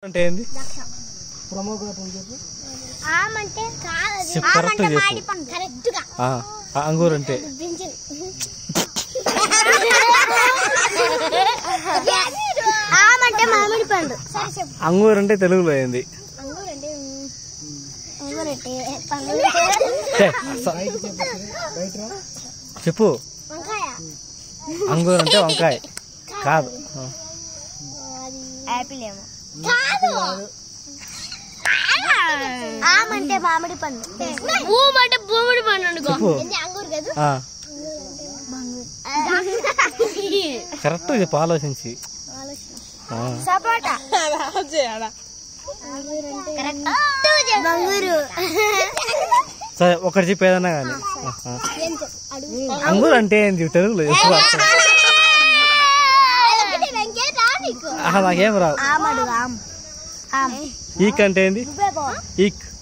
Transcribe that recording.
అంటే ఏంది ఆమంటే కాదు చెప్పు, correct గా చెప్పు. కరెక్ట్ గా ఆ, ఆ అంగూరు అంటే పింఛన్ ఆమంటే మామిడి పండు సరే చెప్పు అంగూరు అంటే తెలుగులో ఏంది అంగూరు అంటే అంగూరు అంటే పండు ఛే, స- చెప్పు వంకాయ అంగూరు అంటే వంకాయ కాదు ఆ. యాపిల్ ఏమో కాదు ఆమంటే మామిడి పండు భూమి అంటే భూమిడి పండు అనుకో చెప్పు ఇది అంగూరు కదా ఆ, కరెక్ట్ చెప్పు ఆలోచించి ఆ. సపోటా కరెక్ట్ బంగూరు సరే ఒకటి చెప్పు ఏదన్నా కానీ అంగూరు అంటే ఏంది తెలుగులో చెప్పు ఆహా, నాకేం రావు ఆమడు ఆమ్ ఆమ్ ఈక్ అంటే ఏంది ఈక్